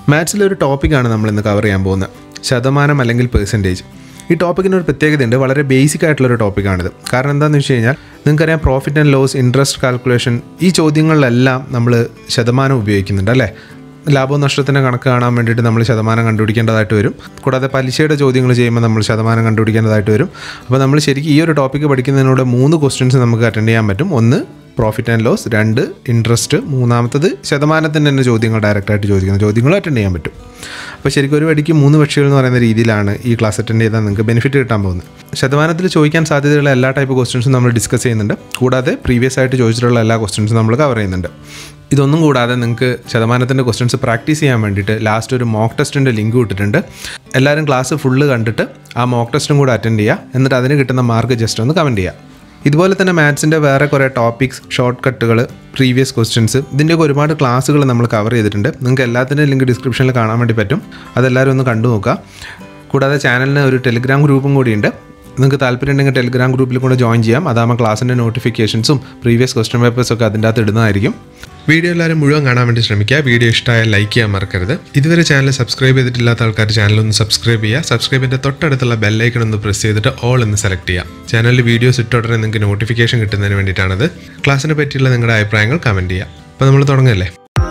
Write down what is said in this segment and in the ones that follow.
മാത്സിലൊരു ടോപ്പിക്കാണ് നമ്മൾ ഇന്ന് കവർ ചെയ്യാൻ പോകുന്നത് ശതമാനം അല്ലെങ്കിൽ പെർസെൻറ്റേജ് ഈ ടോപ്പിക്കിന് ഒരു പ്രത്യേകതയുണ്ട് വളരെ ബേസിക് ആയിട്ടുള്ളൊരു ടോപ്പിക്കാണിത് കാരണം എന്താണെന്ന് വെച്ച് കഴിഞ്ഞാൽ നിങ്ങൾക്കറിയാം profit and loss interest calculation ഈ ചോദ്യങ്ങളിലെല്ലാം നമ്മൾ ശതമാനം ഉപയോഗിക്കുന്നുണ്ട് അല്ലേ ലാഭവും നഷ്ടത്തിൻ്റെ കണക്ക് കാണാൻ വേണ്ടിയിട്ട് നമ്മൾ ശതമാനം കണ്ടുപിടിക്കേണ്ടതായിട്ട് വരും കൂടാതെ പലിശയുടെ ചോദ്യങ്ങൾ ചെയ്യുമ്പോൾ നമ്മൾ ശതമാനം കണ്ടുപിടിക്കേണ്ടതായിട്ട് വരും അപ്പോൾ നമ്മൾ ശരിക്കും ഈ ഒരു ടോപ്പിക്ക് പഠിക്കുന്നതിനോട് മൂന്ന് ക്വസ്റ്റ്യൻസ് നമുക്ക് അറ്റൻഡ് ചെയ്യാൻ പറ്റും ഒന്ന് പ്രോഫിറ്റ് ആൻഡ് ലോസ് രണ്ട് ഇൻട്രസ്റ്റ് മൂന്നാമത്തത് ശതമാനത്തിൻ്റെ തന്നെ ചോദ്യങ്ങൾ ഡയറക്റ്റായിട്ട് ചോദിക്കുന്ന ചോദ്യങ്ങൾ അറ്റൻഡ് ചെയ്യാൻ പറ്റും അപ്പോൾ ശരിക്കും ഒരു വടിക്ക് മൂന്ന് പക്ഷികൾ എന്ന് പറയുന്ന രീതിയിലാണ് ഈ ക്ലാസ് അറ്റൻഡ് ചെയ്താൽ നിങ്ങൾക്ക് ബെനിഫിറ്റ് കിട്ടാൻ പോകുന്നത് ശതമാനത്തിൽ ചോദിക്കാൻ സാധ്യതയുള്ള എല്ലാ ടൈപ്പ് ക്വസ്റ്റ്യൻസും നമ്മൾ ഡിസ്കസ് ചെയ്യുന്നുണ്ട് കൂടാതെ പ്രീവിയസ് ആയിട്ട് ചോദിച്ചിട്ടുള്ള എല്ലാ ക്വസ്റ്റ്യൻസും നമ്മൾ കവർ ചെയ്യുന്നുണ്ട് ഇതൊന്നും കൂടാതെ നിങ്ങൾക്ക് ശതമാനത്തിൻ്റെ ക്വസ്റ്റ്യൻസ് പ്രാക്ടീസ് ചെയ്യാൻ വേണ്ടിയിട്ട് ലാസ്റ്റ് ഒരു മോക്ക് ടെസ്റ്റിൻ്റെ ലിങ്ക് ഇട്ടിട്ടുണ്ട് എല്ലാവരും ക്ലാസ് ഫുള്ള് കണ്ടിട്ട് ആ മോക്ക് ടെസ്റ്റും കൂടെ അറ്റൻഡ് ചെയ്യുക എന്നിട്ട് അതിന് കിട്ടുന്ന മാർക്ക് ജസ്റ്റ് ഒന്ന് കമൻറ്റ് ചെയ്യുക ഇതുപോലെ തന്നെ മാത്സിൻ്റെ വേറെ കുറേ ടോപ്പിക്സ് ഷോർട്ട് കട്ടുകൾ പ്രീവിയസ് ക്വസ്റ്റ്യൻസ് ഇതിൻ്റെയൊക്കെ ഒരുപാട് ക്ലാസ്സുകൾ നമ്മൾ കവർ ചെയ്തിട്ടുണ്ട് നിങ്ങൾക്ക് എല്ലാത്തിൻ്റെയും ലിങ്ക് ഡിസ്ക്രിപ്ഷനിൽ കാണാൻ വേണ്ടി പറ്റും അതെല്ലാവരും ഒന്ന് കണ്ടു നോക്കുക കൂടാതെ ചാനലിന് ഒരു ടെലിഗ്രാം ഗ്രൂപ്പും കൂടിയുണ്ട് നിങ്ങൾക്ക് താല്പര്യം ഉണ്ടെങ്കിൽ ടെലിഗ്രാം ഗ്രൂപ്പിൽ കൂടെ ജോയിൻ ചെയ്യാം അതാകുമ്പോൾ ക്ലാസ്സിൻ്റെ നോട്ടിഫിക്കേഷൻസും പ്രീവിയസ് ക്വസ്റ്റ്യൻ പേപ്പേഴ്സും ഒക്കെ അതിൻ്റെ അകത്ത് ഇടുന്നതായിരിക്കും വീഡിയോ എല്ലാവരും മുഴുവൻ കാണാൻ വേണ്ടി ശ്രമിക്കുക വീഡിയോ ഇഷ്ടമായാൽ ലൈക്ക് ചെയ്യാൻ മറക്കരുത് ഇതുവരെ ചാനൽ സബ്സ്ക്രൈബ് ചെയ്തിട്ടില്ലാത്ത ആൾക്കാർ ചാനൽ ഒന്ന് സബ്സ്ക്രൈബ് ചെയ്യുക സബ്സ്ക്രൈബിൻ്റെ തൊട്ടടുത്തുള്ള ബെല്ലൈക്കൺ ഒന്ന് പ്രസ് ചെയ്തിട്ട് ഓൾ എന്ന് സെലക്ട് ചെയ്യാം ചാനലിൽ വീഡിയോസ് ഇട്ട ഉടനെ നിങ്ങൾക്ക് നോട്ടിഫിക്കേഷൻ കിട്ടുന്നതിന് വേണ്ടിയിട്ടാണത് ക്ലാസ്സിനെ പറ്റിയുള്ള നിങ്ങളുടെ അഭിപ്രായങ്ങൾ കമൻറ്റ് ചെയ്യാം അപ്പോൾ നമ്മൾ തുടങ്ങല്ലേ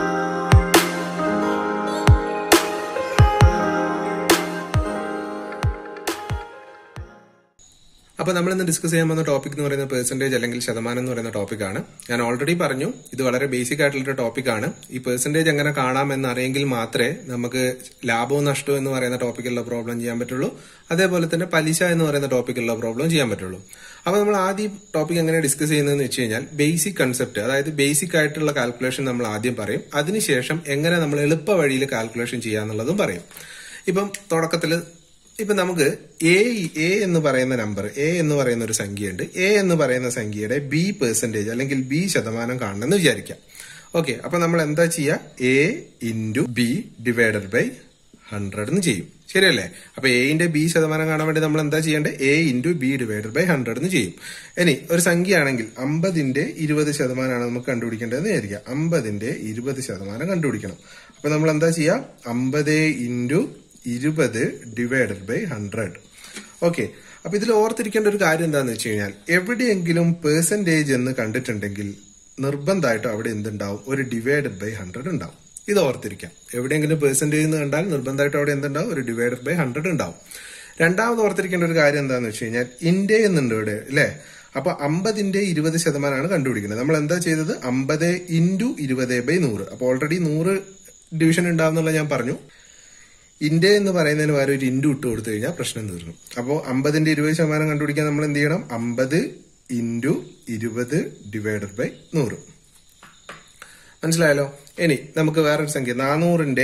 അപ്പോൾ നമ്മൾ ഇന്ന് ഡിസ്കസ് ചെയ്യാൻ പോകുന്ന ടോപ്പിക് എന്ന് പറയുന്നത് പെർസെൻറ്റേജ് അല്ലെങ്കിൽ ശതമാനം എന്ന് പറയുന്ന ടോപ്പിക്കാണ് ഞാൻ ഓൾറെഡി പറഞ്ഞു ഇത് വളരെ ബേസിക് ആയിട്ടുള്ള ടോപ്പിക്കാണ് ഈ പെർസെൻറ്റേജ് എങ്ങനെ കാണാമെന്ന് അറിയെങ്കിൽ മാത്രമേ നമുക്ക് ലാഭവും നഷ്ടവും എന്ന് പറയുന്ന ടോപ്പിക്കുള്ള പ്രോബ്ലം ചെയ്യാൻ പറ്റുള്ളൂ അതേപോലെ തന്നെ പലിശ എന്ന് പറയുന്ന ടോപ്പിക്കുള്ള പ്രോബ്ലം ചെയ്യാൻ പറ്റുള്ളൂ അപ്പോൾ നമ്മൾ ആദ്യം ടോപ്പിക് എങ്ങനെ ഡിസ്കസ് ചെയ്യുന്നതെന്ന് വെച്ച് കഴിഞ്ഞാൽ ബേസിക് കൺസെപ്റ്റ് അതായത് ബേസിക് ആയിട്ടുള്ള കാൽക്കുലേഷൻ നമ്മൾ ആദ്യം പറയും അതിനുശേഷം എങ്ങനെ നമ്മൾ എളുപ്പ വഴിയിൽ കാൽക്കുലേഷൻ ചെയ്യാന്നുള്ളതും പറയും ഇപ്പം തുടക്കത്തിൽ ഇപ്പൊ നമുക്ക് എ എ എന്ന് പറയുന്ന നമ്പർ എ എന്ന് പറയുന്ന ഒരു സംഖ്യയുണ്ട് എ എന്ന് പറയുന്ന സംഖ്യയുടെ ബി പെർസെന്റേജ് അല്ലെങ്കിൽ ബി ശതമാനം കാണണമെന്ന് വിചാരിക്കാം ഓക്കെ അപ്പൊ നമ്മൾ എന്താ ചെയ്യുക A into B divided by hundred എന്ന് ചെയ്യും ശരിയല്ലേ അപ്പൊ എന്റെ ബി ശതമാനം കാണാൻ വേണ്ടി നമ്മൾ എന്താ ചെയ്യേണ്ടത് A into B divided by hundred എന്ന് ചെയ്യും ഇനി ഒരു സംഖ്യ ആണെങ്കിൽ അമ്പതിന്റെ ഇരുപത് ശതമാനമാണ് നമുക്ക് കണ്ടുപിടിക്കേണ്ടതെന്ന് വിചാരിക്കാം അമ്പതിന്റെ ഇരുപത് ശതമാനം കണ്ടുപിടിക്കണം അപ്പൊ നമ്മൾ എന്താ ചെയ്യുക അമ്പത് ഇൻറ്റു ഇരുപത് ഡിവൈഡഡ് ബൈ ഹൺഡ്രഡ് ഓക്കെ അപ്പൊ ഇതിൽ ഓർത്തിരിക്കേണ്ട ഒരു കാര്യം എന്താണെന്ന് വെച്ച് കഴിഞ്ഞാൽ എവിടെയെങ്കിലും പേഴ്സൻറ്റേജ് എന്ന് കണ്ടിട്ടുണ്ടെങ്കിൽ നിർബന്ധമായിട്ടും അവിടെ എന്തുണ്ടാവും ഒരു ഡിവൈഡഡ് ബൈ ഹൺഡ്രഡ് ഉണ്ടാവും ഇത് ഓർത്തിരിക്കാം എവിടെയെങ്കിലും പേഴ്സൻറ്റേജ് എന്ന് കണ്ടാൽ നിർബന്ധമായിട്ടും അവിടെ എന്തുണ്ടാവും ഒരു ഡിവൈഡഡ് ബൈ ഹൺഡ്രഡ് ഉണ്ടാവും രണ്ടാമത് ഓർത്തിരിക്കേണ്ട ഒരു കാര്യം എന്താണെന്ന് വെച്ച് കഴിഞ്ഞാൽ ഇന്ത്യ എന്നുണ്ട് ഇവിടെ അല്ലേ അപ്പൊ അമ്പതിന്റെ ഇരുപത് ശതമാനമാണ് കണ്ടുപിടിക്കുന്നത് നമ്മൾ എന്താ ചെയ്തത് അമ്പത് ഇൻറ്റു ഇരുപത് ബൈ നൂറ് അപ്പൊ ഓൾറെഡി നൂറ് ഡിവിഷൻ ഉണ്ടാവുന്നുള്ള ഞാൻ പറഞ്ഞു ഇന്ത്യ എന്ന് പറയുന്നതിന് പകരം ഒരു ഇൻഡു ഇട്ട് കൊടുത്തു കഴിഞ്ഞാൽ പ്രശ്നം തീർന്നു അപ്പോൾ അമ്പതിന്റെ ഇരുപത് ശതമാനം കണ്ടുപിടിക്കാൻ നമ്മൾ എന്ത് ചെയ്യണം അമ്പത് ഇൻറ്റു ഇരുപത് ഡിവൈഡഡ് ബൈ നൂറ് മനസ്സിലായല്ലോ ഇനി നമുക്ക് വേറൊരു സംഖ്യ നാനൂറിന്റെ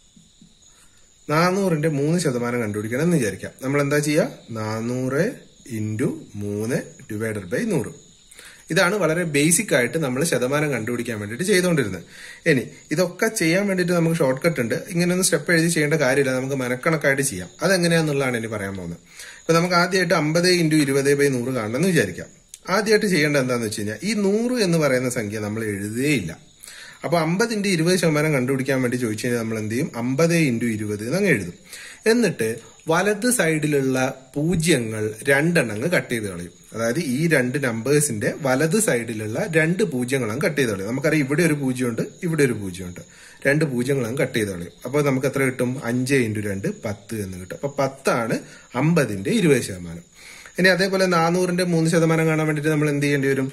നാനൂറിന്റെ മൂന്ന് ശതമാനം കണ്ടുപിടിക്കണം എന്ന് വിചാരിക്കാം നമ്മൾ എന്താ ചെയ്യുക നാനൂറ് ഇൻറ്റു മൂന്ന് ഡിവൈഡഡ് ബൈ നൂറ് ഇതാണ് വളരെ ബേസിക് ആയിട്ട് നമ്മൾ ശതമാനം കണ്ടുപിടിക്കാൻ വേണ്ടിയിട്ട് ചെയ്തുകൊണ്ടിരുന്നത് ഇനി ഇതൊക്കെ ചെയ്യാൻ വേണ്ടിയിട്ട് നമുക്ക് ഷോർട്ട് കട്ട് ഉണ്ട് ഇങ്ങനെയൊന്നും സ്റ്റെപ്പ് എഴുതി ചെയ്യേണ്ട കാര്യമില്ല നമുക്ക് മനക്കണക്കായിട്ട് ചെയ്യാം അതെങ്ങനെയാന്നുള്ളതാണ് ഇനി പറയാൻ പോകുന്നത് ഇപ്പൊ നമുക്ക് ആദ്യമായിട്ട് അമ്പത് ഇൻറ്റു ഇരുപത് ബൈ നൂറ് കാണണമെന്ന് വിചാരിക്കാം ആദ്യമായിട്ട് ചെയ്യേണ്ടത് എന്താണെന്ന് വെച്ച് കഴിഞ്ഞാൽ ഈ നൂറ് എന്ന് പറയുന്ന സംഖ്യ നമ്മൾ എഴുതുകയില്ല അപ്പൊ അമ്പതിന്റെ ഇരുപത് ശതമാനം കണ്ടുപിടിക്കാൻ വേണ്ടി ചോദിച്ചു കഴിഞ്ഞാൽ നമ്മൾ എന്ത് ചെയ്യും അമ്പത് ഇൻറ്റു ഇരുപത് എന്നങ്ങ് എഴുതും എന്നിട്ട് വലത് സൈഡിലുള്ള പൂജ്യങ്ങൾ രണ്ടെണ്ണങ്ങൾ കട്ട് ചെയ്ത് കളയും അതായത് ഈ രണ്ട് നമ്പേഴ്സിന്റെ വലത് സൈഡിലുള്ള രണ്ട് പൂജ്യങ്ങളും കട്ട് ചെയ്ത് കളയും നമുക്കറിയാം ഇവിടെ ഒരു പൂജ്യമുണ്ട് ഇവിടെ ഒരു പൂജ്യമുണ്ട് രണ്ട് പൂജ്യങ്ങളും കട്ട് ചെയ്ത് കളയും അപ്പോൾ നമുക്ക് എത്ര കിട്ടും അഞ്ച് ഇൻറ്റു രണ്ട് പത്ത് എന്ന് കിട്ടും അപ്പൊ പത്താണ് അമ്പതിന്റെ ഇരുപത് ശതമാനം ഇനി അതേപോലെ നാനൂറിന്റെ മൂന്ന് ശതമാനം കാണാൻ വേണ്ടിയിട്ട് നമ്മൾ എന്ത് ചെയ്യേണ്ടി വരും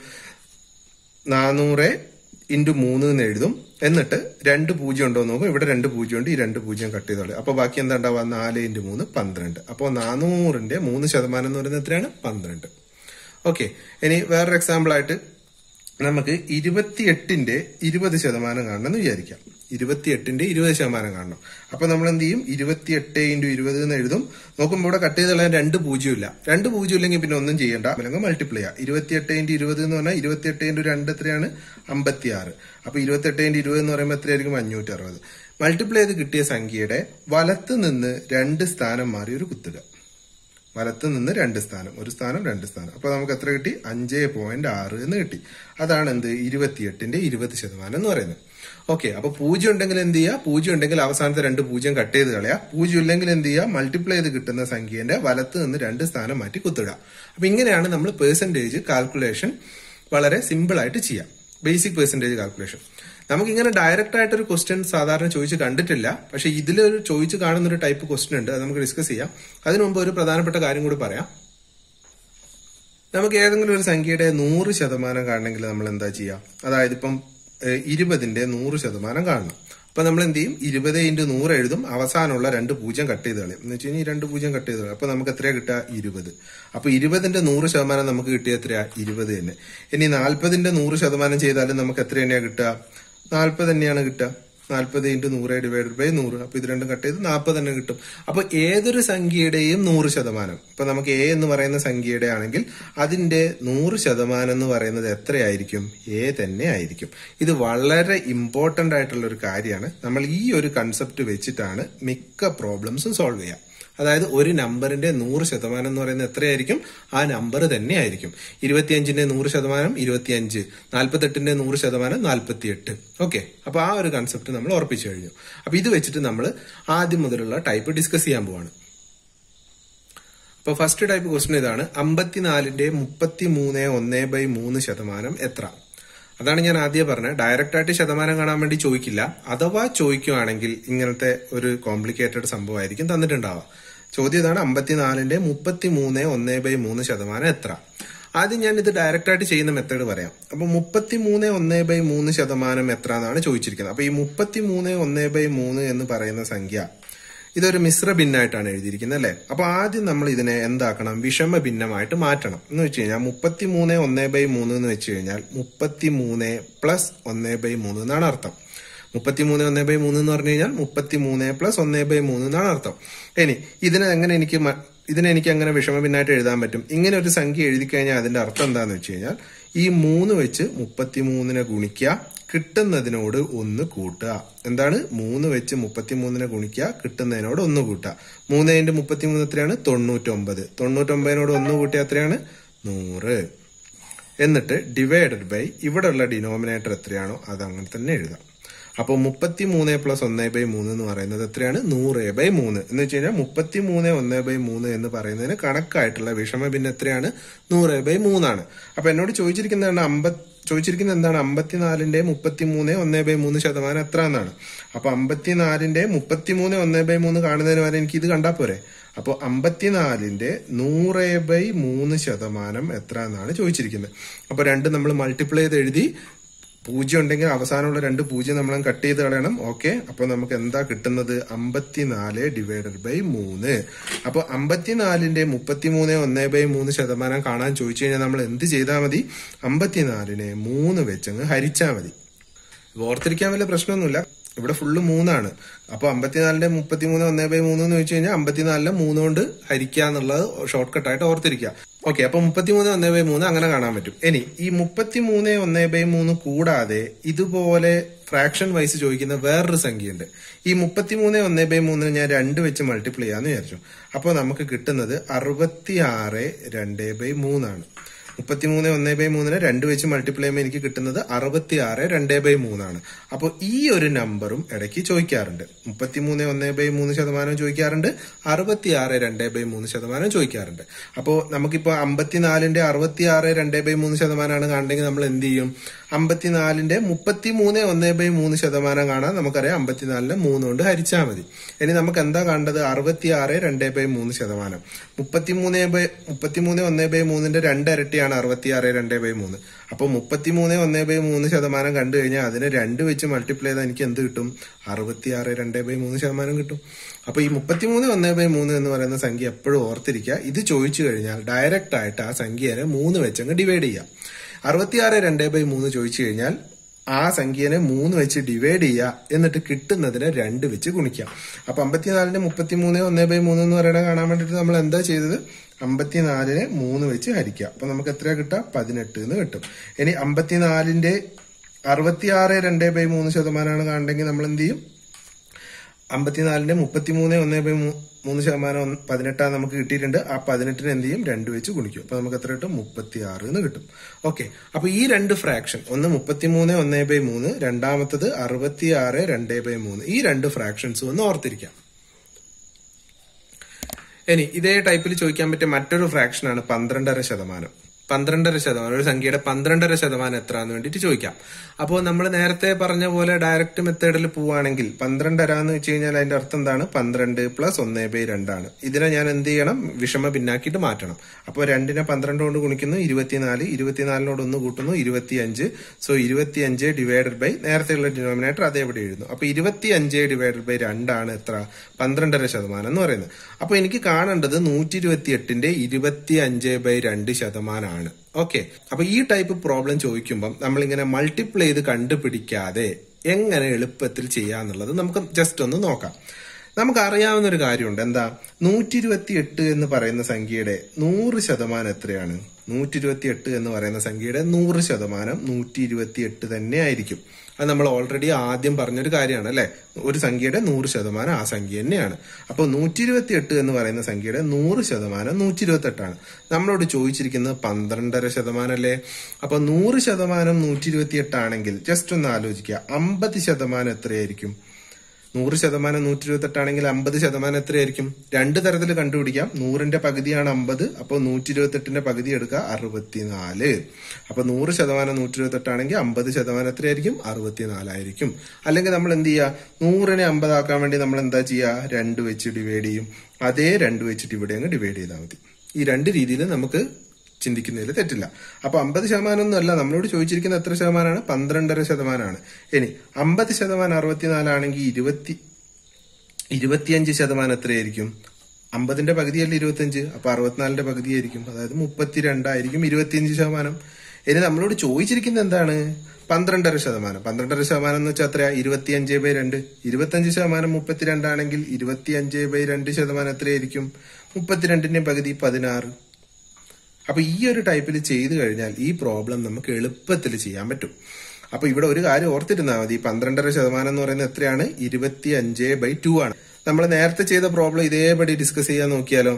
നാനൂറ് ഇൻറ്റു മൂന്ന് എന്ന് എഴുതും എന്നിട്ട് രണ്ട് പൂജ്യം ഉണ്ടോ എന്ന് നോക്കും ഇവിടെ രണ്ട് പൂജ്യം ഉണ്ട് ഈ രണ്ട് പൂജ്യം കട്ട് ചെയ്തോളൂ അപ്പൊ ബാക്കി എന്താ ഉണ്ടാവുക നാല് ഇൻറ്റു മൂന്ന് പന്ത്രണ്ട് അപ്പോൾ നാനൂറിന്റെ മൂന്ന് ശതമാനം എന്ന് പറയുന്നത് എത്രയാണ് പന്ത്രണ്ട് ഓക്കെ ഇനി വേറൊരു എക്സാമ്പിൾ ആയിട്ട് നമുക്ക് ഇരുപത്തിയെട്ടിന്റെ ഇരുപത് ശതമാനം കാണണം എന്ന് വിചാരിക്കാം ഇരുപത്തിയെട്ടിന്റെ ഇരുപത് ശതമാനം കാണണം അപ്പൊ നമ്മൾ എന്ത് ചെയ്യും ഇരുപത്തിയെട്ട് ഇൻറ്റു ഇരുപത് എന്ന് എഴുതും നോക്കുമ്പോൾ ഇവിടെ കട്ട് ചെയ്ത് കളയാൻ രണ്ട് പൂജ്യം ഇല്ല രണ്ട് പൂജ്യം ഇല്ലെങ്കിൽ പിന്നെ ഒന്നും ചെയ്യണ്ട അല്ലെങ്കിൽ മൾട്ടിപ്ലൈ ചെയ്യാം ഇരുപത്തിയെട്ട് ഇൻറ്റു ഇരുപത് എന്ന് പറഞ്ഞാൽ ഇരുപത്തിയെട്ട് ഇൻറ്റു രണ്ട് എത്രയാണ് അമ്പത്തിയാറ് അപ്പൊ ഇരുപത്തെട്ട് ഇൻറ്റു ഇരുപത് എന്ന് പറയുമ്പോൾ എത്രയായിരിക്കും അഞ്ഞൂറ്റി അറുപത് മൾട്ടിപ്ലൈ ചെയ്ത് കിട്ടിയ സംഖ്യയുടെ വലത്ത് നിന്ന് രണ്ട് സ്ഥാനം മാറി ഒരു കുത്തുക വലത്ത് നിന്ന് രണ്ട് സ്ഥാനം ഒരു സ്ഥാനം രണ്ട് സ്ഥാനം അപ്പൊ നമുക്ക് എത്ര കിട്ടി അഞ്ച് പോയിന്റ് ആറ് എന്ന് കിട്ടി അതാണ് എന്ത് ഇരുപത്തിയെട്ടിന്റെ ഇരുപത് ശതമാനം എന്ന് പറയുന്നത് ഓക്കെ അപ്പൊ പൂജ്യം ഉണ്ടെങ്കിൽ എന്ത് ചെയ്യുക പൂജ്യം ഉണ്ടെങ്കിൽ അവസാനത്തെ രണ്ട് പൂജ്യം കട്ട് ചെയ്ത് കളയാ പൂജ്യം ഇല്ലെങ്കിൽ എന്ത് ചെയ്യുക മൾട്ടിപ്ലൈ ചെയ്ത് കിട്ടുന്ന സംഖ്യേന്റെ വലത്ത് നിന്ന് രണ്ട് സ്ഥാനം മാറ്റി കുത്തിടുക അപ്പൊ ഇങ്ങനെയാണ് നമ്മൾ പേഴ്സൻറ്റേജ് കാൽക്കുലേഷൻ വളരെ സിമ്പിൾ ആയിട്ട് ചെയ്യാം ബേസിക് പേഴ്സൻറ്റേജ് കാൽക്കുലേഷൻ നമുക്ക് ഇങ്ങനെ ഡയറക്റ്റ് ആയിട്ട് ഒരു ക്വസ്റ്റ്യൻ സാധാരണ ചോദിച്ച് കണ്ടിട്ടില്ല പക്ഷെ ഇതിലൊരു ചോദിച്ച് കാണുന്ന ഒരു ടൈപ്പ് ക്വസ്റ്റ്യൻ ഉണ്ട് അത് നമുക്ക് ഡിസ്കസ് ചെയ്യാം അതിനു മുമ്പ് ഒരു പ്രധാനപ്പെട്ട കാര്യം കൂടി പറയാം നമുക്ക് ഏതെങ്കിലും ഒരു സംഖ്യയുടെ നൂറ് ശതമാനം കാണണമെങ്കിൽ നമ്മൾ എന്താ ചെയ്യുക അതായത് ഇപ്പം ഏഹ്, ഇരുപതിന്റെ നൂറ് ശതമാനം കാണണം അപ്പൊ നമ്മൾ എന്ത് ചെയ്യും ഇരുപത് ഇൻറ്റു നൂറ് എഴുതും അവസാനമുള്ള രണ്ട് പൂജ്യം കട്ട് ചെയ്ത് കളയും എന്ന് വെച്ച് കഴിഞ്ഞാൽ ഈ രണ്ട് പൂജ്യം കട്ട് ചെയ്ത് കളയും അപ്പൊ നമുക്ക് എത്രയാ കിട്ടുക ഇരുപത് അപ്പൊ ഇരുപതിന്റെ നൂറ് ശതമാനം നമുക്ക് കിട്ടിയ എത്രയാ ഇരുപത് തന്നെ ഇനി നാൽപ്പതിന്റെ നൂറ് ശതമാനം ചെയ്താലും നമുക്ക് എത്ര തന്നെയാ കിട്ടുക നാൽപ്പത് തന്നെയാണ് കിട്ടുക നാൽപ്പത് ഇൻറ്റു നൂറ് ഡിവൈഡഡ് ബൈ നൂറ് അപ്പൊ ഇത് രണ്ടും കട്ട് ചെയ്ത് നാൽപ്പത് തന്നെ കിട്ടും അപ്പൊ ഏതൊരു സംഖ്യയുടെയും നൂറ് ശതമാനം ഇപ്പൊ നമുക്ക് എ എന്ന് പറയുന്ന സംഖ്യയുടെ ആണെങ്കിൽ അതിന്റെ നൂറ് ശതമാനം എന്ന് പറയുന്നത് എത്രയായിരിക്കും എ തന്നെ ആയിരിക്കും ഇത് വളരെ ഇമ്പോർട്ടന്റ് ആയിട്ടുള്ള ഒരു കാര്യമാണ് നമ്മൾ ഈ ഒരു കൺസെപ്റ്റ് വെച്ചിട്ടാണ് മിക്ക പ്രോബ്ലംസും സോൾവ് ചെയ്യുക അതായത് ഒരു നമ്പറിന്റെ നൂറ് ശതമാനം എന്ന് പറയുന്നത് എത്രയായിരിക്കും ആ നമ്പർ തന്നെ ആയിരിക്കും ഇരുപത്തിയഞ്ചിന്റെ നൂറ് ശതമാനം ഇരുപത്തിയഞ്ച് നാൽപ്പത്തെട്ടിന്റെ നൂറ് ശതമാനം നാൽപ്പത്തിയെട്ട് ഓക്കെ അപ്പൊ ആ ഒരു കൺസെപ്റ്റ് നമ്മൾ ഉറപ്പിച്ചു കഴിഞ്ഞു അപ്പൊ ഇത് വെച്ചിട്ട് നമ്മൾ ആദ്യം മുതലുള്ള ടൈപ്പ് ഡിസ്കസ് ചെയ്യാൻ പോവാണ് അപ്പൊ ഫസ്റ്റ് ടൈപ്പ് ക്വസ്റ്റ്യൻ ഇതാണ് അമ്പത്തിനാലിന്റെ മുപ്പത്തി മൂന്ന് ഒന്ന് ബൈ മൂന്ന് ശതമാനം എത്ര അതാണ് ഞാൻ ആദ്യം പറഞ്ഞത് ഡയറക്റ്റ് ആയിട്ട് ശതമാനം കാണാൻ വേണ്ടി ചോദിക്കില്ല അഥവാ ചോദിക്കുവാണെങ്കിൽ ഇങ്ങനത്തെ ഒരു കോംപ്ലിക്കേറ്റഡ് സംഭവമായിരിക്കും തന്നിട്ടുണ്ടാവുക ചോദ്യം ഇതാണ് അമ്പത്തിനാലിന്റെ മുപ്പത്തി മൂന്ന് ഒന്ന് ബൈ മൂന്ന് ശതമാനം എത്ര ആദ്യം ഞാൻ ഇത് ഡയറക്റ്റ് ആയിട്ട് ചെയ്യുന്ന മെത്തേഡ് പറയാം അപ്പൊ മുപ്പത്തി മൂന്ന് ഒന്ന് ബൈ മൂന്ന് ശതമാനം എത്ര എന്നാണ് ചോദിച്ചിരിക്കുന്നത് അപ്പൊ ഈ മുപ്പത്തി മൂന്ന് ഒന്ന് ബൈ മൂന്ന് എന്ന് പറയുന്ന സംഖ്യ ഇതൊരു മിശ്ര ഭിന്നായിട്ടാണ് എഴുതിയിരിക്കുന്നത് അല്ലെ അപ്പൊ ആദ്യം നമ്മൾ ഇതിനെ എന്താക്കണം വിഷമ ഭിന്നമായിട്ട് മാറ്റണം എന്ന് വെച്ച് കഴിഞ്ഞാൽ മുപ്പത്തി മൂന്ന് ഒന്ന് ബൈ മൂന്ന് എന്ന് വെച്ച് കഴിഞ്ഞാൽ മുപ്പത്തി മൂന്ന് പ്ലസ് ഒന്ന് ബൈ മൂന്ന് എന്നാണ് അർത്ഥം മുപ്പത്തി മൂന്ന് ഒന്ന് ബൈ മൂന്ന് എന്ന് പറഞ്ഞു കഴിഞ്ഞാൽ മുപ്പത്തി മൂന്ന് പ്ലസ് ഒന്ന് ബൈ മൂന്ന് എന്നാണ് അർത്ഥം ഇനി ഇതിനെ എങ്ങനെ എനിക്ക് മ- ഇതിനെ എനിക്ക് അങ്ങനെ വിഷമ ഭിന്നായിട്ട് എഴുതാൻ പറ്റും ഇങ്ങനെ ഒരു സംഖ്യ എഴുതി കഴിഞ്ഞാൽ അതിന്റെ അർത്ഥം എന്താന്ന് വെച്ച് കഴിഞ്ഞാൽ ഈ മൂന്ന് വെച്ച് മുപ്പത്തി മൂന്നിനെ ഗുണിക്കുക കിട്ടുന്നതിനോട് ഒന്ന് കൂട്ടുക എന്താണ് മൂന്ന് വെച്ച് മുപ്പത്തിമൂന്നിനെ ഗുണിക്കുക കിട്ടുന്നതിനോട് ഒന്ന് കൂട്ടുക മൂന്ന് ഇൻറ്റു മുപ്പത്തിമൂന്ന് എത്രയാണ് തൊണ്ണൂറ്റൊമ്പത് തൊണ്ണൂറ്റൊമ്പതിനോട് ഒന്ന് കൂട്ടിയ എത്രയാണ് നൂറ് എന്നിട്ട് ഡിവൈഡഡ് ബൈ ഇവിടെയുള്ള ഡിനോമിനേറ്റർ എത്രയാണോ അത് അങ്ങനെ തന്നെ എഴുതാം അപ്പോൾ മുപ്പത്തി മൂന്ന് പ്ലസ് ഒന്ന് ബൈ മൂന്ന് എന്ന് പറയുന്നത് എത്രയാണ് നൂറ് ബൈ മൂന്ന് എന്ന് വെച്ച് കഴിഞ്ഞാൽ മുപ്പത്തി മൂന്ന് ഒന്ന് ബൈ മൂന്ന് എന്ന് പറയുന്നതിന് കണക്കായിട്ടുള്ള വിഷമ ഭിന്ന എത്രയാണ് നൂറ് ബൈ മൂന്നാണ് അപ്പൊ എന്നോട് ചോദിച്ചിരിക്കുന്നതാണ് അമ്പത് ചോദിച്ചിരിക്കുന്നത് എന്താണ് അമ്പത്തിനാലിന്റെ മുപ്പത്തി മൂന്ന് ഒന്ന് ബൈ മൂന്ന് ശതമാനം എത്ര എന്നാണ് അപ്പൊ അമ്പത്തിനാലിന്റെ മുപ്പത്തി മൂന്ന് ഒന്ന് ബൈ മൂന്ന് കാണുന്നതിന് വരെ എനിക്ക് ഇത് കണ്ടാ പോരെ അപ്പോൾ അമ്പത്തിനാലിന്റെ നൂറ് ബൈ മൂന്ന് ശതമാനം എത്ര എന്നാണ് ചോദിച്ചിരിക്കുന്നത് അപ്പൊ രണ്ട് നമ്മൾ മൾട്ടിപ്ലൈ ചെയ്ത് എഴുതി പൂജ്യം ഉണ്ടെങ്കിൽ അവസാനമുള്ള രണ്ട് പൂജ്യം നമ്മൾ കട്ട് ചെയ്ത് കളയണം ഓക്കെ അപ്പൊ നമുക്ക് എന്താ കിട്ടുന്നത് അമ്പത്തിനാല് ഡിവൈഡഡ് ബൈ മൂന്ന് അപ്പൊ അമ്പത്തിനാലിന്റെ മുപ്പത്തിമൂന്ന് ഒന്ന് ബൈ മൂന്ന് ശതമാനം കാണാൻ ചോദിച്ചു കഴിഞ്ഞാൽ നമ്മൾ എന്ത് ചെയ്താൽ മതി അമ്പത്തിനാലിനെ മൂന്ന് വെച്ചങ്ങ് ഹരിച്ചാൽ മതി ഇത് ഓർത്തിരിക്കാൻ വലിയ പ്രശ്നമൊന്നുമില്ല ഇവിടെ ഫുള്ള് മൂന്നാണ് അപ്പൊ അമ്പത്തിനാലിന്റെ മുപ്പത്തിമൂന്ന് ഒന്നേ ബൈ മൂന്ന് എന്ന് വെച്ച് കഴിഞ്ഞാൽ അമ്പത്തിനാലിനെ മൂന്ന് കൊണ്ട് ഹരിക്കുക എന്നുള്ളത് ഷോർട്ട് കട്ടായിട്ട് ഓർത്തിരിക്കുക ഓക്കെ അപ്പൊ മുപ്പത്തിമൂന്ന് ഒന്നേ ബൈ മൂന്ന് അങ്ങനെ കാണാൻ പറ്റും ഇനി ഈ മുപ്പത്തിമൂന്ന് ഒന്നേ ബൈ മൂന്ന് കൂടാതെ ഇതുപോലെ ഫ്രാക്ഷൻ വൈസ് ചോദിക്കുന്ന വേറൊരു സംഖ്യയുണ്ട് ഈ മുപ്പത്തിമൂന്ന് ഒന്നേ ബൈ മൂന്നിന് ഞാൻ രണ്ട് വെച്ച് മൾട്ടിപ്ലൈ ചെയ്യാന്ന് വിചാരിച്ചു അപ്പോൾ നമുക്ക് കിട്ടുന്നത് അറുപത്തി ആറ് രണ്ട് ബൈ മൂന്നാണ് മുപ്പത്തിമൂന്ന് ഒന്ന് ബൈ മൂന്നിന് രണ്ട് വെച്ച് മൾട്ടിപ്ലൈ ചെയ്യുമ്പോൾ എനിക്ക് കിട്ടുന്നത് അറുപത്തി ആറ് രണ്ട് ബൈ മൂന്നാണ് അപ്പോൾ ഈ ഒരു നമ്പറും ഇടയ്ക്ക് ചോദിക്കാറുണ്ട് മുപ്പത്തിമൂന്ന് ഒന്ന് ബൈ മൂന്ന് ശതമാനം ചോദിക്കാറുണ്ട് അറുപത്തി ആറ് രണ്ട് ബൈ മൂന്ന് ശതമാനം ചോദിക്കാറുണ്ട് അപ്പോൾ നമുക്കിപ്പോൾ അമ്പത്തിനാലിന്റെ അറുപത്തി ആറ് രണ്ട് ബൈ മൂന്ന് ശതമാനമാണ് കാണണമെങ്കിൽ നമ്മൾ എന്ത് ചെയ്യും അമ്പത്തിനാലിന്റെ മുപ്പത്തിമൂന്ന് ഒന്ന് ബൈ മൂന്ന് ശതമാനം കാണാൻ നമുക്കറിയാം അമ്പത്തിനാലിനെ മൂന്ന് കൊണ്ട് ഹരിച്ചാൽ മതി ഇനി നമുക്ക് എന്താ കാണേണ്ടത് അറുപത്തി ആറ് രണ്ട് ബൈ മൂന്ന് ശതമാനം മുപ്പത്തിമൂന്ന് ബൈ മുപ്പത്തിമൂന്ന് ഒന്ന് ബൈ മൂന്നിന്റെ രണ്ടിരട്ടിയാണ് അറുപത്തി ആറ് രണ്ട് ബൈ മൂന്ന് അപ്പൊ മുപ്പത്തിമൂന്ന് ഒന്ന് ബൈ മൂന്ന് ശതമാനം കണ്ടു കഴിഞ്ഞാൽ അതിനെ രണ്ട് വെച്ച് മൾട്ടിപ്ലൈ ചെയ്താൽ എനിക്ക് എന്ത് കിട്ടും അറുപത്തി ആറ് രണ്ട് ബൈ മൂന്ന് ശതമാനം കിട്ടും അപ്പൊ ഈ മുപ്പത്തിമൂന്ന് ഒന്ന് ബൈ മൂന്ന് എന്ന് പറയുന്ന സംഖ്യ എപ്പോഴും ഓർത്തിരിക്കുക ഇത് ചോദിച്ചു കഴിഞ്ഞാൽ ഡയറക്റ്റ് ആയിട്ട് ആ സംഖ്യനെ മൂന്ന് വെച്ചങ്ങ് ഡിവൈഡ് ചെയ്യാം അറുപത്തിയാറ് രണ്ട് ബൈ മൂന്ന് ചോദിച്ചു കഴിഞ്ഞാൽ ആ സംഖ്യനെ മൂന്ന് വെച്ച് ഡിവൈഡ് ചെയ്യുക എന്നിട്ട് കിട്ടുന്നതിനെ രണ്ട് വെച്ച് ഗുണിക്കാം അപ്പൊ അമ്പത്തിനാലിന്റെ മുപ്പത്തിമൂന്ന് ഒന്ന് ബൈ മൂന്ന് എന്ന് പറയുന്നത് കാണാൻ വേണ്ടിട്ട് നമ്മൾ എന്താ ചെയ്തത് അമ്പത്തിനാലിനെ മൂന്ന് വെച്ച് ഹരിക്കുക അപ്പൊ നമുക്ക് എത്ര കിട്ടുക പതിനെട്ട് എന്ന് കിട്ടും ഇനി അമ്പത്തിനാലിന്റെ അറുപത്തിയാറ് രണ്ട് ബൈ മൂന്ന് ശതമാനമാണ് കാണണമെങ്കിൽ നമ്മൾ എന്ത് ചെയ്യും അമ്പത്തിനാലിന്റെ മുപ്പത്തിമൂന്ന് ഒന്ന് ബൈ മൂ- മൂന്ന് ശതമാനം ഒന്ന് പതിനെട്ടാണ് നമുക്ക് കിട്ടിയിട്ടുണ്ട് ആ പതിനെട്ടിന് എന്ത് ചെയ്യും രണ്ട് വെച്ച് ഗുണിക്കും അപ്പൊ നമുക്ക് എത്ര കിട്ടും മുപ്പത്തി ആറ് എന്ന് കിട്ടും ഓക്കെ അപ്പൊ ഈ രണ്ട് ഫ്രാക്ഷൻ ഒന്ന് മുപ്പത്തിമൂന്ന് ഒന്ന് ബൈ മൂന്ന് രണ്ടാമത്തത് അറുപത്തി ആറ് രണ്ട് ബൈ മൂന്ന് ഈ രണ്ട് ഫ്രാക്ഷൻസും ഒന്ന് ഓർത്തിരിക്കാം ഇനി ഇതേ ടൈപ്പിൽ ചോദിക്കാൻ പറ്റിയ മറ്റൊരു ഫ്രാക്ഷനാണ് പന്ത്രണ്ടര ശതമാനം പന്ത്രണ്ടര ശതമാനം ഒരു സംഖ്യയുടെ പന്ത്രണ്ടര ശതമാനം എത്രയാന്ന് വേണ്ടിയിട്ട് ചോദിക്കാം അപ്പോൾ നമ്മൾ നേരത്തെ പറഞ്ഞ പോലെ ഡയറക്റ്റ് മെത്തേഡിൽ പോവുകയാണെങ്കിൽ പന്ത്രണ്ടര എന്ന് വെച്ച് കഴിഞ്ഞാൽ അതിന്റെ അർത്ഥം എന്താണ് പന്ത്രണ്ട് പ്ലസ് ഒന്നേ ബൈ രണ്ടാണ് ഇതിനെ ഞാൻ എന്ത് ചെയ്യണം വിഷമ ഭിന്നാക്കിയിട്ട് മാറ്റണം അപ്പോൾ രണ്ടിനെ പന്ത്രണ്ട് കൊണ്ട് ഗുണിക്കുന്നു ഇരുപത്തിനാല് ഇരുപത്തിനാലിനോട് ഒന്ന് കൂട്ടുന്നു ഇരുപത്തിയഞ്ച് സോ ഇരുപത്തിയഞ്ച് ഡിവൈഡഡ് ബൈ നേരത്തെയുള്ള ഡിനോമിനേറ്റർ അതേപടി എഴുതുന്നു അപ്പൊ ഇരുപത്തിയഞ്ച് ഡിവൈഡഡ് ബൈ രണ്ടാണ് എത്ര പന്ത്രണ്ടര ശതമാനം എന്ന് പറയുന്നത് അപ്പൊ എനിക്ക് കാണേണ്ടത് നൂറ്റി ഇരുപത്തി എട്ടിന്റെ ഇരുപത്തി അഞ്ച് ബൈ രണ്ട് ശതമാനമാണ് ഓക്കെ അപ്പൊ ഈ ടൈപ്പ് പ്രോബ്ലം ചോദിക്കുമ്പം നമ്മളിങ്ങനെ മൾട്ടിപ്ലൈ ചെയ്ത് കണ്ടുപിടിക്കാതെ എങ്ങനെ എളുപ്പത്തിൽ ചെയ്യാന്നുള്ളത് നമുക്ക് ജസ്റ്റ് ഒന്ന് നോക്കാം നമുക്ക് അറിയാവുന്ന ഒരു കാര്യമുണ്ട് എന്താ നൂറ്റി ഇരുപത്തി എട്ട് എന്ന് പറയുന്ന സംഖ്യയുടെ നൂറ് ശതമാനം എത്രയാണ് നൂറ്റി ഇരുപത്തി എട്ട് എന്ന് പറയുന്ന സംഖ്യയുടെ നൂറ് ശതമാനം നൂറ്റി ഇരുപത്തി എട്ട് തന്നെ ആയിരിക്കും അത് നമ്മൾ ഓൾറെഡി ആദ്യം പറഞ്ഞൊരു കാര്യമാണ് അല്ലെ ഒരു സംഖ്യയുടെ നൂറ് ശതമാനം ആ സംഖ്യ തന്നെയാണ് അപ്പോൾ നൂറ്റി ഇരുപത്തി എട്ട് എന്ന് പറയുന്ന സംഖ്യയുടെ നൂറ് ശതമാനം നൂറ്റി ഇരുപത്തി എട്ടാണ് നമ്മളോട് ചോദിച്ചിരിക്കുന്നത് പന്ത്രണ്ടര ശതമാനം അല്ലേ അപ്പൊ നൂറ് ശതമാനം നൂറ്റി ഇരുപത്തി എട്ടാണെങ്കിൽ ജസ്റ്റ് ഒന്ന് ആലോചിക്കുക അമ്പത് ശതമാനം എത്രയായിരിക്കും നൂറ് ശതമാനം നൂറ്റി ഇരുപത്തി എട്ടാണെങ്കിൽ അമ്പത് ശതമാനം എത്രയായിരിക്കും രണ്ട് തരത്തിൽ കണ്ടുപിടിക്കാം നൂറിന്റെ പകുതിയാണ് അമ്പത് അപ്പോൾ നൂറ്റി ഇരുപത്തി എട്ടിന്റെ പകുതി എടുക്കുക അറുപത്തിനാല് അപ്പൊ നൂറ് ശതമാനം നൂറ്റി ഇരുപത്തി എട്ടാണെങ്കിൽ അമ്പത് ശതമാനം എത്രയായിരിക്കും അറുപത്തിനാലായിരിക്കും അല്ലെങ്കിൽ നമ്മൾ എന്ത് ചെയ്യുക നൂറിനെ അമ്പതാക്കാൻ വേണ്ടി നമ്മൾ എന്താ ചെയ്യുക രണ്ട് വെച്ച് ഡിവൈഡ് ചെയ്യും അതേ രണ്ട് വെച്ചിട്ട് ഇവിടെ അങ്ങ് ഡിവൈഡ് ചെയ്താൽ മതി ഈ രണ്ട് രീതിയിൽ നമുക്ക് ചിന്തിക്കുന്നതിൽ തെറ്റില്ല അപ്പൊ അമ്പത് ശതമാനം ഒന്നുമല്ല നമ്മളോട് ചോദിച്ചിരിക്കുന്ന എത്ര ശതമാനമാണ് പന്ത്രണ്ടര ശതമാനമാണ് ഇനി അമ്പത് ശതമാനം അറുപത്തിനാലാണെങ്കിൽ ഇരുപത്തി ഇരുപത്തിയഞ്ച് ശതമാനം എത്രയായിരിക്കും അമ്പതിന്റെ പകുതിയല്ല ഇരുപത്തിയഞ്ച് അപ്പൊ അറുപത്തിനാലിന്റെ പകുതിയായിരിക്കും അതായത് മുപ്പത്തിരണ്ടായിരിക്കും ഇരുപത്തിയഞ്ച് ശതമാനം ഇനി നമ്മളോട് ചോദിച്ചിരിക്കുന്നത് എന്താണ് പന്ത്രണ്ടര ശതമാനം പന്ത്രണ്ടര ശതമാനം എന്ന് വെച്ചാൽ എത്രയാ ഇരുപത്തിയഞ്ച് ബൈ രണ്ട് ഇരുപത്തിയഞ്ച് ശതമാനം മുപ്പത്തിരണ്ടാണെങ്കിൽ ഇരുപത്തിയഞ്ച് ബൈ രണ്ട് ശതമാനം എത്രയായിരിക്കും മുപ്പത്തിരണ്ടിന്റെ പകുതി പതിനാറ് അപ്പൊ ഈ ഒരു ടൈപ്പിൽ ചെയ്തു കഴിഞ്ഞാൽ ഈ പ്രോബ്ലം നമുക്ക് എളുപ്പത്തിൽ ചെയ്യാൻ പറ്റും അപ്പൊ ഇവിടെ ഒരു കാര്യം ഓർത്തിരുന്നാൽ മതി പന്ത്രണ്ടര ശതമാനം എന്ന് പറയുന്നത് എത്രയാണ് ഇരുപത്തി അഞ്ച് ബൈ ടു ആണ് നമ്മൾ നേരത്തെ ചെയ്ത പ്രോബ്ലം ഇതേപടി ഡിസ്കസ് ചെയ്യാൻ നോക്കിയാലോ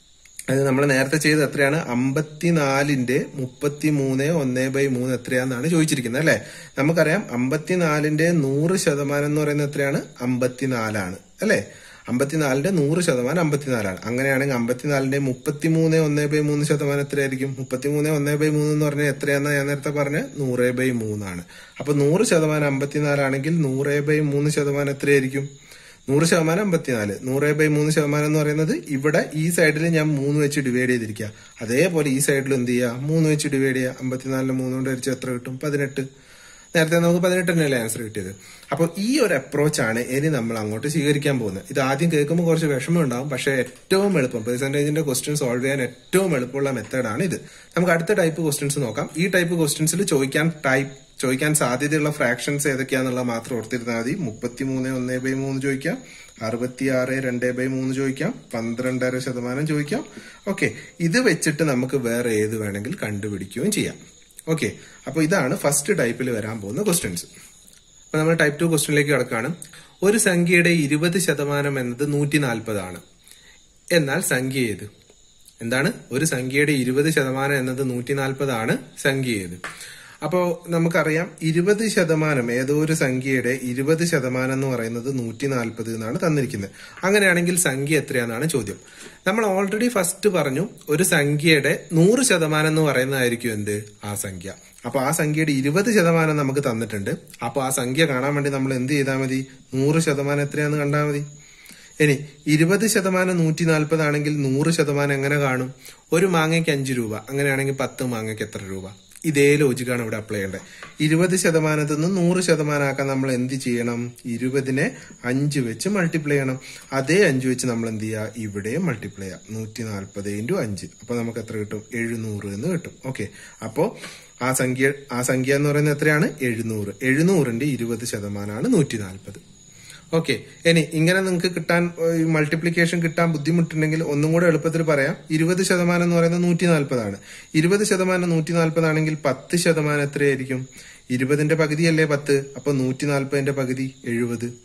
അത് നമ്മൾ നേരത്തെ ചെയ്തത് എത്രയാണ് അമ്പത്തിനാലിന്റെ മുപ്പത്തി മൂന്ന് ഒന്ന് ബൈ മൂന്ന് എത്രയാന്നാണ് ചോദിച്ചിരിക്കുന്നത് അല്ലെ നമുക്കറിയാം അമ്പത്തിനാലിന്റെ നൂറ് ശതമാനം എന്ന് പറയുന്നത് എത്രയാണ് അമ്പത്തിനാലാണ് അല്ലെ അമ്പത്തിനാലിന്റെ നൂറ് ശതമാനം അമ്പത്തിനാലാണ് അങ്ങനെയാണെങ്കിൽ അമ്പത്തിനാലിന്റെ മുപ്പത്തിമൂന്ന് ഒന്ന് ബൈ മൂന്ന് ശതമാനം എത്രയായിരിക്കും മുപ്പത്തിമൂന്ന് ഒന്ന് ബൈ മൂന്ന് എന്ന് പറഞ്ഞാൽ എത്രയാണെന്ന് ഞാൻ നേരത്തെ പറഞ്ഞ നൂറ് ബൈ മൂന്നാണ് അപ്പൊ നൂറ് ശതമാനം അമ്പത്തിനാലാണെങ്കിൽ നൂറ് ബൈ മൂന്ന് ശതമാനം എത്രയായിരിക്കും നൂറ് ശതമാനം അമ്പത്തിനാല് നൂറ് ബൈ മൂന്ന് ശതമാനം എന്ന് പറയുന്നത് ഇവിടെ ഈ സൈഡിൽ ഞാൻ മൂന്ന് വെച്ച് ഡിവൈഡ് ചെയ്തിരിക്കുക അതേപോലെ ഈ സൈഡിൽ എന്ത് ചെയ്യുക മൂന്ന് വെച്ച് ഡിവൈഡ് ചെയ്യുക അമ്പത്തിനാലിന് മൂന്ന് കൊണ്ട് ഹരിച്ച് എത്ര കിട്ടും പതിനെട്ട് നേരത്തെ നമുക്ക് പതിനെട്ട് തന്നെയല്ലേ ആൻസർ കിട്ടിയത് അപ്പോൾ ഈ ഒരു അപ്രോച്ചാണ് ഇനി നമ്മൾ അങ്ങോട്ട് സ്വീകരിക്കാൻ പോകുന്നത് ഇത് ആദ്യം കേൾക്കുമ്പോൾ കുറച്ച് വിഷമം ഉണ്ടാവും പക്ഷേ ഏറ്റവും എളുപ്പം പെർസെന്റേജിന്റെ ക്വസ്റ്റ്യൻ സോൾവ് ചെയ്യാൻ ഏറ്റവും എളുപ്പമുള്ള മെത്തേഡാണ് ഇത് നമുക്ക് അടുത്ത ടൈപ്പ് ക്വസ്റ്റ്യൻസ് നോക്കാം ഈ ടൈപ്പ് ക്വസ്റ്റ്യൻസിൽ ചോദിക്കാൻ ടൈപ്പ് ചോദിക്കാൻ സാധ്യതയുള്ള ഫ്രാക്ഷൻസ് ഏതൊക്കെയാണെന്നുള്ള മാത്രം ഓർത്തിരുന്നാൽ മതി മുപ്പത്തിമൂന്ന് ഒന്ന് ബൈ മൂന്ന് ചോദിക്കാം അറുപത്തിയാറ് രണ്ട് ബൈ മൂന്ന് ചോദിക്കാം പന്ത്രണ്ടര ശതമാനം ചോദിക്കാം ഓക്കെ ഇത് വെച്ചിട്ട് നമുക്ക് വേറെ ഏത് വേണമെങ്കിൽ കണ്ടുപിടിക്കുകയും ചെയ്യാം ഓക്കെ അപ്പൊ ഇതാണ് ഫസ്റ്റ് ടൈപ്പിൽ വരാൻ പോകുന്ന ക്വസ്റ്റ്യൻസ് അപ്പൊ നമ്മൾ ടൈപ്പ് ടു ക്വസ്റ്റ്യനിലേക്ക് കിടക്കുകയാണ് ഒരു സംഖ്യയുടെ ഇരുപത് ശതമാനം എന്നത് നൂറ്റി നാൽപ്പതാണ് എന്നാൽ സംഖ്യ ഏത് എന്താണ് ഒരു സംഖ്യയുടെ ഇരുപത് ശതമാനം എന്നത് നൂറ്റി നാൽപ്പതാണ് സംഖ്യ ഏത് അപ്പോൾ നമുക്കറിയാം ഇരുപത് ശതമാനം ഏതോ ഒരു സംഖ്യയുടെ ഇരുപത് ശതമാനം എന്ന് പറയുന്നത് നൂറ്റി നാൽപ്പത് എന്നാണ് തന്നിരിക്കുന്നത് അങ്ങനെയാണെങ്കിൽ സംഖ്യ എത്രയാണെന്നാണ് ചോദ്യം നമ്മൾ ഓൾറെഡി ഫസ്റ്റ് പറഞ്ഞു ഒരു സംഖ്യയുടെ നൂറ് ശതമാനം എന്ന് പറയുന്നതായിരിക്കും എന്ത് ആ സംഖ്യ അപ്പൊ ആ സംഖ്യയുടെ ഇരുപത് ശതമാനം നമുക്ക് തന്നിട്ടുണ്ട് അപ്പൊ ആ സംഖ്യ കാണാൻ വേണ്ടി നമ്മൾ എന്ത് ചെയ്താൽ മതി നൂറ് ശതമാനം എത്രയാന്ന് കണ്ടാൽ മതി ഇനി ഇരുപത് ശതമാനം നൂറ്റി നാൽപ്പതാണെങ്കിൽ നൂറ് ശതമാനം എങ്ങനെ കാണും ഒരു മാങ്ങയ്ക്ക് അഞ്ച് രൂപ അങ്ങനെയാണെങ്കിൽ പത്ത് മാങ്ങയ്ക്ക് എത്ര രൂപ ഇതേ ലോജിക്കാണ് ഇവിടെ അപ്ലൈ ചെയ്യേണ്ടത് ഇരുപത് ശതമാനത്തിൽ നിന്ന് നൂറ് ശതമാനമാക്കാൻ നമ്മൾ എന്ത് ചെയ്യണം ഇരുപതിനെ അഞ്ച് വെച്ച് മൾട്ടിപ്ലൈ ചെയ്യണം അതേ അഞ്ച് വെച്ച് നമ്മൾ എന്ത് ചെയ്യുക ഇവിടെ മൾട്ടിപ്ലൈ ചെയ്യാം നൂറ്റി നാൽപ്പത് ഇൻറ്റു അഞ്ച് അപ്പൊ നമുക്ക് എത്ര കിട്ടും എഴുന്നൂറ് എന്ന് കിട്ടും ഓക്കെ അപ്പോ ആ സംഖ്യ ആ സംഖ്യ എന്ന് പറയുന്നത് എത്രയാണ് എഴുന്നൂറ് എഴുന്നൂറിന്റെ ഇരുപത് ശതമാനമാണ് നൂറ്റി നാൽപ്പത് ഓക്കെ ഇനി ഇങ്ങനെ നിങ്ങൾക്ക് കിട്ടാൻ മൾട്ടിപ്ലിക്കേഷൻ കിട്ടാൻ ബുദ്ധിമുട്ടുണ്ടെങ്കിൽ ഒന്നും കൂടെ എളുപ്പത്തിൽ പറയാം ഇരുപത് ശതമാനം എന്ന് പറയുന്നത് നൂറ്റി നാൽപ്പതാണ് ഇരുപത് ശതമാനം നൂറ്റി നാൽപ്പതാണെങ്കിൽ പത്ത് ശതമാനം എത്രയായിരിക്കും ഇരുപതിന്റെ പകുതിയല്ലേ പത്ത് അപ്പൊ നൂറ്റി നാൽപ്പതിന്റെ പകുതി എഴുപത്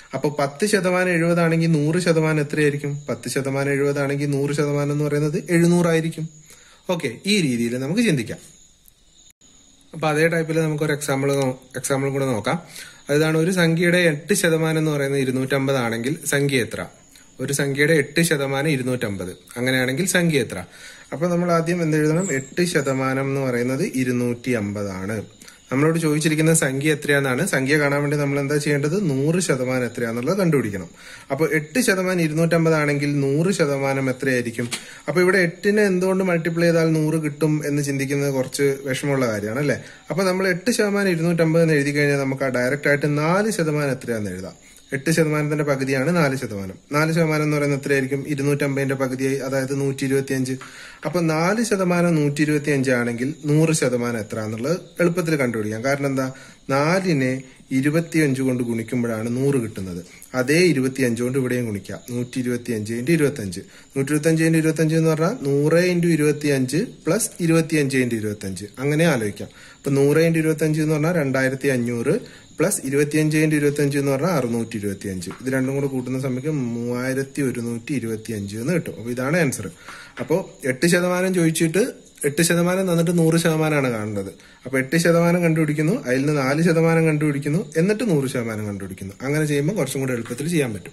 അപ്പോൾ പത്ത് ശതമാനം എഴുപതാണെങ്കിൽ നൂറ് ശതമാനം എത്രയായിരിക്കും പത്ത് ശതമാനം എഴുപതാണെങ്കിൽ നൂറ് ശതമാനം എന്ന് പറയുന്നത് എഴുന്നൂറായിരിക്കും ഓക്കെ ഈ രീതിയിൽ നമുക്ക് ചിന്തിക്കാം അപ്പൊ അതേ ടൈപ്പിൽ നമുക്ക് ഒരു എക്സാമ്പിൾ എക്സാമ്പിൾ കൂടെ നോക്കാം അതാണ് ഒരു സംഖ്യയുടെ എട്ട് ശതമാനം എന്ന് പറയുന്നത് ഇരുന്നൂറ്റമ്പത് ആണെങ്കിൽ സംഖ്യ എത്ര ഒരു സംഖ്യയുടെ എട്ട് ശതമാനം ഇരുന്നൂറ്റമ്പത് അങ്ങനെയാണെങ്കിൽ സംഖ്യ എത്ര അപ്പൊ നമ്മൾ ആദ്യം എന്ത് എഴുതണം എട്ട് ശതമാനം എന്ന് പറയുന്നത് ഇരുന്നൂറ്റി അമ്പതാണ് നമ്മളോട് ചോദിച്ചിരിക്കുന്ന സംഖ്യ എത്രയാണെന്നാണ് സംഖ്യ കാണാൻ വേണ്ടി നമ്മൾ എന്താ ചെയ്യേണ്ടത് നൂറ് ശതമാനം എത്രയാന്നുള്ളത് കണ്ടുപിടിക്കണം അപ്പൊ എട്ട് ശതമാനം ഇരുന്നൂറ്റമ്പത് ആണെങ്കിൽ നൂറ് ശതമാനം എത്രയായിരിക്കും അപ്പൊ ഇവിടെ എട്ടിനെ എന്തുകൊണ്ട് മൾട്ടിപ്ലൈ ചെയ്താൽ നൂറ് കിട്ടും എന്ന് ചിന്തിക്കുന്നത് കുറച്ച് വിഷമമുള്ള കാര്യമാണ് അല്ലെ അപ്പൊ നമ്മൾ എട്ട് ശതമാനം ഇരുന്നൂറ്റമ്പത് എന്ന് എഴുതി കഴിഞ്ഞാൽ നമുക്ക് ആ ഡയറക്റ്റ് ആയിട്ട് നാല് ശതമാനം എത്രയാണെന്ന് എഴുതാം എട്ട് ശതമാനത്തിന്റെ പകുതിയാണ് നാല് ശതമാനം നാല് ശതമാനം എന്ന് പറയുന്നത് എത്രയായിരിക്കും ഇരുന്നൂറ്റമ്പതിന്റെ പകുതിയായി അതായത് നൂറ്റി ഇരുപത്തി അഞ്ച് അപ്പൊ നാല് ശതമാനം നൂറ്റി ഇരുപത്തി അഞ്ച് ആണെങ്കിൽ നൂറ് ശതമാനം എത്ര എന്നുള്ളത് എളുപ്പത്തിൽ കണ്ടുപിടിക്കാം കാരണം എന്താ നാലിനെ ഇരുപത്തിയഞ്ച് കൊണ്ട് ഗുണിക്കുമ്പോഴാണ് നൂറ് കിട്ടുന്നത് അതേ ഇരുപത്തി അഞ്ച് കൊണ്ട് ഇവിടെയും ഗുണിക്കാം നൂറ്റി ഇരുപത്തി അഞ്ച് ഇൻറ്റു ഇരുപത്തി അഞ്ച് നൂറ്റി ഇരുപത്തി അഞ്ച് ഇൻറ്റു ഇരുപത്തി അഞ്ച് എന്ന് പറഞ്ഞാൽ നൂറ് ഇൻറ്റു ഇരുപത്തി അഞ്ച് പ്ലസ് ഇരുപത്തി അഞ്ച് ഇൻറ്റു ഇരുപത്തി അഞ്ച് അങ്ങനെ ആലോചിക്കാം അപ്പൊ നൂറ് ഇൻറ്റു ഇരുപത്തി അഞ്ച് എന്ന് പറഞ്ഞാൽ രണ്ടായിരത്തി അഞ്ഞൂറ് പ്ലസ് ഇരുപത്തിയഞ്ച് ഇൻറ്റു ഇരുപത്തിയഞ്ച് എന്ന് പറഞ്ഞാൽ അറുന്നൂറ്റി ഇരുപത്തിയഞ്ച് ഇത് രണ്ടും കൂടെ കൂട്ടുന്ന സമയത്ത് മൂവായിരത്തി ഒരുന്നൂറ്റി ഇരുപത്തി അഞ്ച് എന്ന് കിട്ടും അപ്പൊ ഇതാണ് ആൻസർ അപ്പോൾ എട്ട് ശതമാനം ചോദിച്ചിട്ട് എട്ട് ശതമാനം തന്നിട്ട് നൂറ് ശതമാനമാണ് കാണേണ്ടത് അപ്പൊ എട്ട് ശതമാനം കണ്ടുപിടിക്കുന്നു അതിൽ നിന്ന് നാല് ശതമാനം കണ്ടുപിടിക്കുന്നു എന്നിട്ട് നൂറ് ശതമാനം കണ്ടുപിടിക്കുന്നു അങ്ങനെ ചെയ്യുമ്പോൾ കുറച്ചും കൂടെ എളുപ്പത്തിൽ ചെയ്യാൻ പറ്റും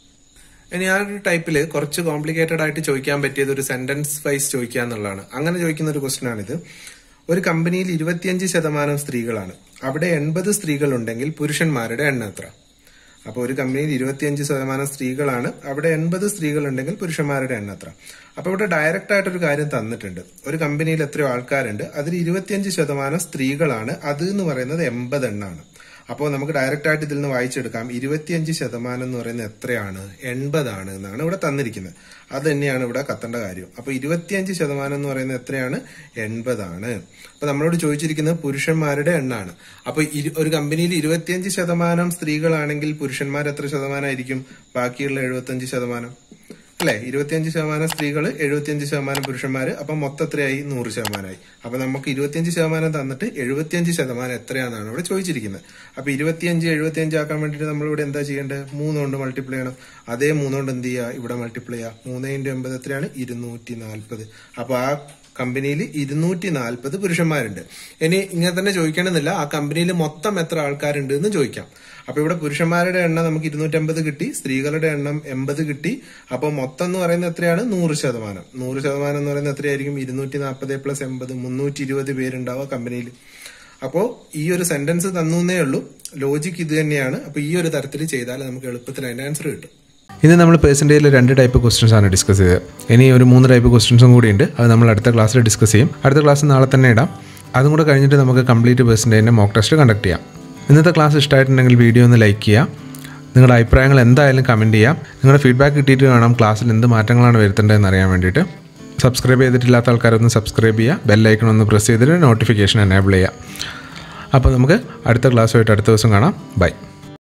ഇനി ആ ഒരു ടൈപ്പിൽ കുറച്ച് കോംപ്ലിക്കേറ്റഡ് ആയിട്ട് ചോദിക്കാൻ പറ്റിയത് ഒരു സെന്റൻസ് വൈസ് ചോദിക്കുക എന്നുള്ളതാണ് അങ്ങനെ ചോദിക്കുന്ന ഒരു ക്വസ്റ്റൻ ആണിത് ഒരു കമ്പനിയിൽ ഇരുപത്തിയഞ്ച് ശതമാനം സ്ത്രീകളാണ് അവിടെ എൺപത് സ്ത്രീകൾ ഉണ്ടെങ്കിൽ പുരുഷന്മാരുടെ എണ്ണം എത്ര അപ്പോൾ ഒരു കമ്പനിയിൽ ഇരുപത്തിയഞ്ച് ശതമാനം സ്ത്രീകളാണ് അവിടെ എൺപത് സ്ത്രീകൾ ഉണ്ടെങ്കിൽ പുരുഷന്മാരുടെ എണ്ണം എത്ര അപ്പോൾ ഇവിടെ ഡയറക്റ്റ് ആയിട്ടൊരു കാര്യം തന്നിട്ടുണ്ട് ഒരു കമ്പനിയിൽ എത്രയോ ആൾക്കാരുണ്ട് അതിൽ ഇരുപത്തിയഞ്ച് ശതമാനം സ്ത്രീകളാണ് അത് എന്ന് പറയുന്നത് എൺപത് എണ്ണാണ് അപ്പോൾ നമുക്ക് ഡയറക്റ്റ് ആയിട്ട് ഇതിൽ നിന്ന് വായിച്ചെടുക്കാം ഇരുപത്തിയഞ്ച് ശതമാനം എന്ന് പറയുന്നത് എത്രയാണ് എൺപതാണ് എന്നാണ് ഇവിടെ തന്നിരിക്കുന്നത് അത് തന്നെയാണ് ഇവിടെ കത്തേണ്ട കാര്യം അപ്പൊ ഇരുപത്തിയഞ്ച് ശതമാനം എന്ന് പറയുന്നത് എത്രയാണ് എൺപതാണ് അപ്പൊ നമ്മളോട് ചോദിച്ചിരിക്കുന്നത് പുരുഷന്മാരുടെ എണ്ണാണ് അപ്പൊ ഇരു- ഒരു കമ്പനിയിൽ ഇരുപത്തിയഞ്ച് ശതമാനം സ്ത്രീകളാണെങ്കിൽ പുരുഷന്മാർ എത്ര ശതമാനമായിരിക്കും ബാക്കിയുള്ള എഴുപത്തിയഞ്ച് ശതമാനം അല്ലെ ഇരുപത്തിയഞ്ച് ശതമാനം സ്ത്രീകൾ എഴുപത്തിയഞ്ച് ശതമാനം പുരുഷന്മാര് അപ്പൊ മൊത്തം എത്രയായി നൂറ് ശതമാനമായി അപ്പൊ നമുക്ക് ഇരുപത്തിയഞ്ച് ശതമാനം തന്നിട്ട് എഴുപത്തിയഞ്ച് ശതമാനം എത്രയാണെന്നാണ് ഇവിടെ ചോദിച്ചിരിക്കുന്നത് അപ്പൊ ഇരുപത്തിയഞ്ച് എഴുപത്തിയഞ്ച് ആക്കാൻ വേണ്ടിയിട്ട് നമ്മൾ ഇവിടെ എന്താ ചെയ്യേണ്ടത് മൂന്ന് കൊണ്ട് മൾട്ടിപ്ലൈ ചെയ്യണം അതേ മൂന്ന് കൊണ്ട് എന്ത് ചെയ്യുക ഇവിടെ മൾട്ടിപ്ലൈ ചെയ്യുക മൂന്ന് ഇൻറ്റു എൺപത് എത്രയാണ് ഇരുന്നൂറ്റി നാൽപ്പത് അപ്പൊ ആ കമ്പനിയിൽ ഇരുന്നൂറ്റി നാൽപ്പത് പുരുഷന്മാരുണ്ട് ഇനി ഇങ്ങനെ തന്നെ ചോദിക്കണമെന്നില്ല ആ കമ്പനിയിൽ മൊത്തം എത്ര ആൾക്കാരുണ്ട് എന്ന് ചോദിക്കാം അപ്പൊ ഇവിടെ പുരുഷന്മാരുടെ എണ്ണം നമുക്ക് ഇരുന്നൂറ്റമ്പത് കിട്ടി സ്ത്രീകളുടെ എണ്ണം എൺപത് കിട്ടി അപ്പൊ മൊത്തം എന്ന് പറയുന്നത് എത്രയാണ് നൂറ് ശതമാനം നൂറ് ശതമാനം എന്ന് പറയുന്നത് എത്രയായിരിക്കും ഇരുന്നൂറ്റി നാൽപ്പത് പ്ലസ് എൺപത് മുന്നൂറ്റി ഇരുപത് പേരുണ്ടാവുക കമ്പനിയിൽ അപ്പോ ഈ ഒരു സെന്റൻസ് തന്നേ ഉള്ളൂ ലോജിക്ക് ഇത് തന്നെയാണ് അപ്പൊ ഈ ഒരു തരത്തിൽ ചെയ്താൽ നമുക്ക് എളുപ്പത്തിൽ അതിന്റെ ആൻസർ കിട്ടും ഇന്ന് നമ്മൾ പേഴ്സൻറ്റേജിൽ രണ്ട് ടൈപ്പ് ക്വസ്റ്റ്യൻസ് ആണ് ഡിസ്കസ് ചെയ്തത് ഇനി ഒരു മൂന്ന് ടൈപ്പ് ക്വസ്റ്റ്യൻസും കൂടി ഉണ്ട് അത് നമ്മൾ അടുത്ത ക്ലാസ്സിൽ ഡിസ്കസ് ചെയ്യും അടുത്ത ക്ലാസ് നാളെ തന്നെ ഇടാം അതും കൂടെ കഴിഞ്ഞിട്ട് നമുക്ക് കംപ്ലീറ്റ് പേഴ്സൻറ്റേജിൻ്റെ മോക്ക് ടെസ്റ്റ് കണ്ടക്ട് ചെയ്യാം ഇന്നത്തെ ക്ലാസ് ഇഷ്ടമായിട്ടുണ്ടെങ്കിൽ വീഡിയോ ഒന്ന് ലൈക്ക് ചെയ്യുക നിങ്ങളുടെ അഭിപ്രായങ്ങൾ എന്തായാലും കമൻറ്റ് ചെയ്യാം നിങ്ങളുടെ ഫീഡ്ബാക്ക് കിട്ടിയിട്ട് വേണം ക്ലാസ്സിൽ എന്ത് മാറ്റങ്ങളാണ് വരുത്തേണ്ടതെന്ന് അറിയാൻ വേണ്ടിയിട്ട് സബ്സ്ക്രൈബ് ചെയ്തിട്ടില്ലാത്ത ആൾക്കാരൊന്ന് സബ്സ്ക്രൈബ് ചെയ്യുക ബെല്ലൈക്കൺ ഒന്ന് പ്രസ് ചെയ്തിട്ട് നോട്ടിഫിക്കേഷൻ എനേബിൾ ചെയ്യുക അപ്പോൾ നമുക്ക് അടുത്ത ക്ലാസ്സുമായിട്ട് അടുത്ത ദിവസം കാണാം ബൈ